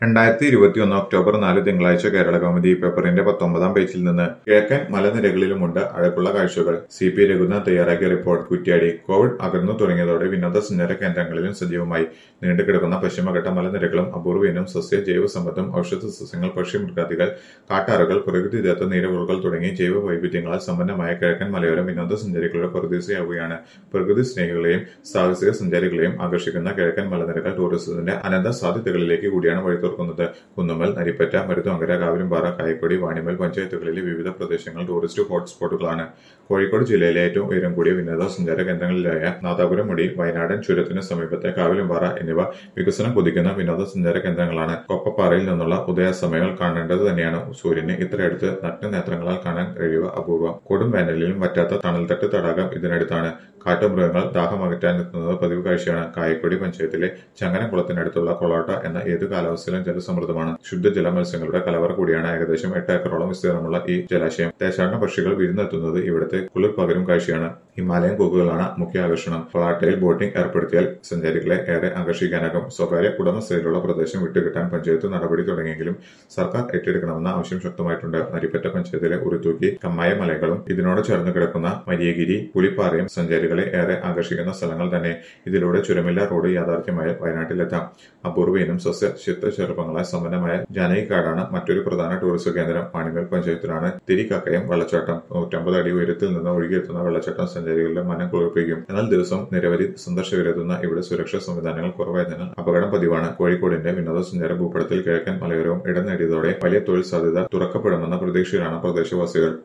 രണ്ടായിരത്തി ഇരുപത്തിയൊന്ന് ഒക്ടോബർ നാല് തിങ്കളാഴ്ച കേരള കൗമുദി പേപ്പറിന്റെ പത്തൊമ്പതാം പേജിൽ നിന്ന് കിഴക്കൻ മലനിരകളിലുമുണ്ട് അഴകുള്ള കാഴ്ചകൾ സി പി രഘുനാഥ് തയ്യാറാക്കിയ റിപ്പോർട്ട് കുറ്റ്യാടി കോവിഡ് അകന്നു തുടങ്ങിയതോടെ വിനോദസഞ്ചാര കേന്ദ്രങ്ങളിലും സജീവമായി നീണ്ടുകിടക്കുന്ന പശ്ചിമഘട്ട മലനിരകളും അപൂർവീനം സസ്യ ജൈവ സമ്പത്തും ഔഷധ സസ്യങ്ങൾ പക്ഷിമൃഗാദികൾ കാട്ടാറുകൾ പ്രകൃതിദത്ത നീരവുകൾ തുടങ്ങി ജൈവ വൈവിധ്യങ്ങളാൽ സമ്പന്നമായ കിഴക്കൻ മലയോരം വിനോദസഞ്ചാരികളുടെ പ്രതീക്ഷയാവുകയാണ് പ്രകൃതി സ്നേഹികളെയും സാഹസിക സഞ്ചാരികളെയും ആകർഷിക്കുന്ന കിഴക്കൻ മലനിരകൾ ടൂറിസത്തിന്റെ അനന്ത സാധ്യതകളിലേക്ക് കൂടിയാണ് വഴി തുറക്കുന്നത് കുന്നുമ്മൽ നരിപ്പറ്റ മരുതോങ്കര കാവിലുംപാറ കായക്കൊടി വാണിമൽ പഞ്ചായത്തുകളിലെ വിവിധ പ്രദേശങ്ങൾ ടൂറിസ്റ്റ് ഹോട്ട്സ്പോട്ടുകളാണ് കോഴിക്കോട് ജില്ലയിലെ ഏറ്റവും ഉയരം കൂടിയ വിനോദസഞ്ചാര കേന്ദ്രങ്ങളിലായ നാദാപുരം മുടി വയനാടൻ ചുരത്തിന് സമീപത്തെ കാവിലുംപാറ എന്നിവ വികസനം കുതിക്കുന്ന വിനോദസഞ്ചാര കേന്ദ്രങ്ങളാണ് കൊപ്പപ്പാറയിൽ നിന്നുള്ള ഉദയാസ്തമയങ്ങൾ കാണേണ്ടത് തന്നെയാണ് സൂര്യന് ഇത്രയടുത്ത് നഗ്നനേത്രങ്ങളാൽ കാണാൻ കഴിയുക അപൂർവം കൊടും വേനലിലും വറ്റാത്ത തണൽത്തട്ട് തടാകം ഇതിനടുത്താണ് കാട്ടുമൃഗങ്ങൾ ദാഹമകറ്റാനെത്തുന്നത് പതിവ് കാഴ്ചയാണ് കായക്കൊടി പഞ്ചായത്തിലെ ചങ്ങനകുളത്തിനടുത്തുള്ള കൊളോട്ട എന്ന ഏത് കാലാവസ്ഥയിലും ജലസമൃദ്ധമാണ് ശുദ്ധജല മത്സ്യങ്ങളുടെ കലവറ കൂടിയാണ് ഏകദേശം എട്ട് ഏക്കറോളം വിസ്തീർണമുള്ള ഈ ജലാശയം ദേശാടന പക്ഷികൾ വിരുന്നെത്തുന്നത് ഇവിടുത്തെ കുളിർ പകരും കാഴ്ചയാണ് ഹിമാലയൻ കൊക്കുകളാണ് മുഖ്യ ആകർഷണം കൊളാട്ടയിൽ ബോട്ടിംഗ് ഏർപ്പെടുത്തിയാൽ സഞ്ചാരികളെ ഏറെ ആകർഷിക്കാനാകും സ്വകാര്യ ഉടമസ്ഥയിലുള്ള പ്രദേശം വിട്ടുകിട്ടാൻ പഞ്ചായത്ത് നടപടി തുടങ്ങിയെങ്കിലും സർക്കാർ ഏറ്റെടുക്കണമെന്ന ആവശ്യം ശക്തമായിട്ടുണ്ട് നരിപ്പറ്റ പഞ്ചായത്തിലെ ഉരുത്തൂക്കി കമ്മായ മലകളും ഇതിനോട് ചേർന്ന് കിടക്കുന്ന മരിയഗിരി പുളിപ്പാറയും സഞ്ചാരികളെ ഏറെ ആകർഷിക്കുന്ന സ്ഥലങ്ങൾ തന്നെ ഇതിലൂടെ ചുരമില്ല റോഡ് യാഥാർത്ഥ്യമായ വയനാട്ടിലെത്താം അപൂർവയിനം സസ്യ ചിത്രശലഭങ്ങളാൽ സമ്പന്നമായ ജാനകിക്കാടാണ് മറ്റൊരു പ്രധാന ടൂറിസ്റ്റ് കേന്ദ്രം പാണിമേൽ പഞ്ചായത്തിലാണ് തിരിക്കക്കയം വെള്ളച്ചാട്ടം നൂറ്റമ്പത് അടി ഉയരത്തിൽ നിന്ന് ഒഴുകിയെത്തുന്ന വെള്ളച്ചാട്ടം സഞ്ചാരികളുടെ മനം കുളിർപ്പിക്കും എന്നാൽ ദിവസം നിരവധി സന്ദർശകരെത്തുന്ന ഇവിടെ സുരക്ഷാ സംവിധാനങ്ങൾ കുറവായതിനാൽ അപകടം പതിവാണ് കോഴിക്കോടിന്റെ വിനോദസഞ്ചാര ഭൂപടത്തിൽ കിഴക്കൻ മലയോരവും ഇടം നേടിയതോടെ വലിയ തൊഴിൽ സാധ്യത തുറക്കപ്പെടുമെന്ന പ്രതീക്ഷയിലാണ് പ്രദേശവാസികൾ